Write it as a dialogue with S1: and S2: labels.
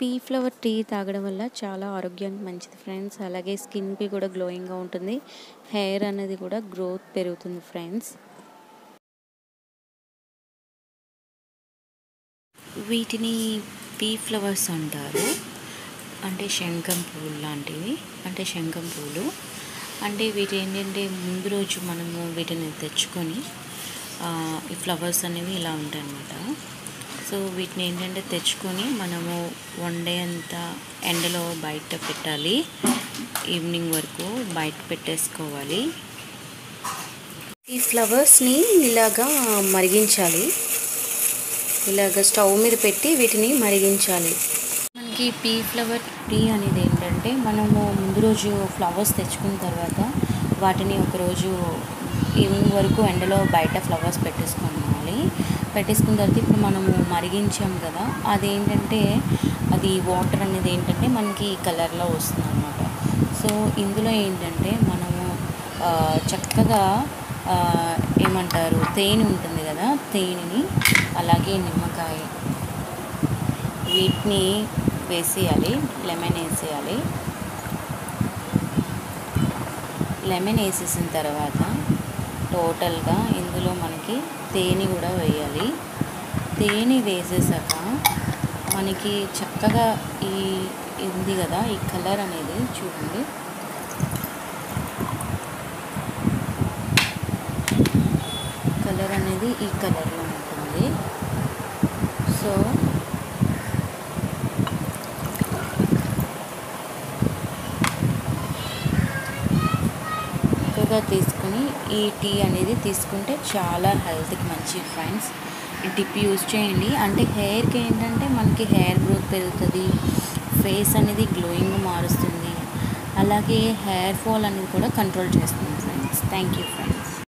S1: P flower tea తాగడం వల్ల చాలా ఆరోగ్యానికి మంచిది ఫ్రెండ్స్ అలాగే స్కిన్కి కూడా గ్లోయింగ్గా ఉంటుంది హెయిర్ అనేది కూడా గ్రోత్ పెరుగుతుంది ఫ్రెండ్స్
S2: వీటిని పీ ఫ్లవర్స్ అంటారు అంటే శంఖం పూలు లాంటివి అంటే శంఖం పూలు అంటే వీటి ఏంటంటే ముందు రోజు మనము వీటిని తెచ్చుకొని ఈ ఫ్లవర్స్ అనేవి ఇలా ఉంటాయి అన్నమాట సో వీటిని ఏంటంటే తెచ్చుకొని మనము వన్ డే అంతా ఎండలో బయట పెట్టాలి ఈవినింగ్ వరకు బయట పెట్టేసుకోవాలి
S1: ఈ ఫ్లవర్స్ని ఇలాగా మరిగించాలి ఇలాగ స్టవ్ మీద పెట్టి వీటిని మరిగించాలి
S2: మనకి పీ ఫ్లవర్ టీ అనేది ఏంటంటే మనము ముందు రోజు ఫ్లవర్స్ తెచ్చుకున్న తర్వాత వాటిని ఒకరోజు ఈవినింగ్ వరకు ఎండలో బయట ఫ్లవర్స్ పెట్టేసుకోవాలి పెట్టేసుకున్న తర్వాత ఇప్పుడు మనము మరిగించాం కదా అదేంటంటే అది వాటర్ అనేది ఏంటంటే మనకి ఈ కలర్లో వస్తుంది అనమాట సో ఇందులో ఏంటంటే మనము చక్కగా ఏమంటారు తేనె ఉంటుంది కదా తేనెని అలాగే నిమ్మకాయ వీటిని వేసేయాలి లెమన్ వేసేయాలి లెమన్ వేసేసిన తర్వాత టోటల్గా ఇందులో మనకి తేనె కూడా వేయాలి తేనె వేసేసాక మనకి చక్కగా ఈ ఉంది కదా ఈ కలర్ అనేది చూడండి కలర్ అనేది ఈ కలర్లో ఉంటుంది సో చక్కగా తీసుకుని ఈ టీ అనేది తీసుకుంటే చాలా హెల్త్కి మంచిది ఫ్రెండ్స్ ఈ టిప్ యూజ్ చేయండి అంటే హెయిర్కి ఏంటంటే మనకి హెయిర్ గ్రోత్ పెరుగుతుంది ఫేస్ అనేది గ్లోయింగ్ మారుస్తుంది అలాగే హెయిర్ ఫాల్ అనేది కూడా కంట్రోల్ చేస్తుంది ఫ్రెండ్స్ థ్యాంక్ యూ ఫ్రెండ్స్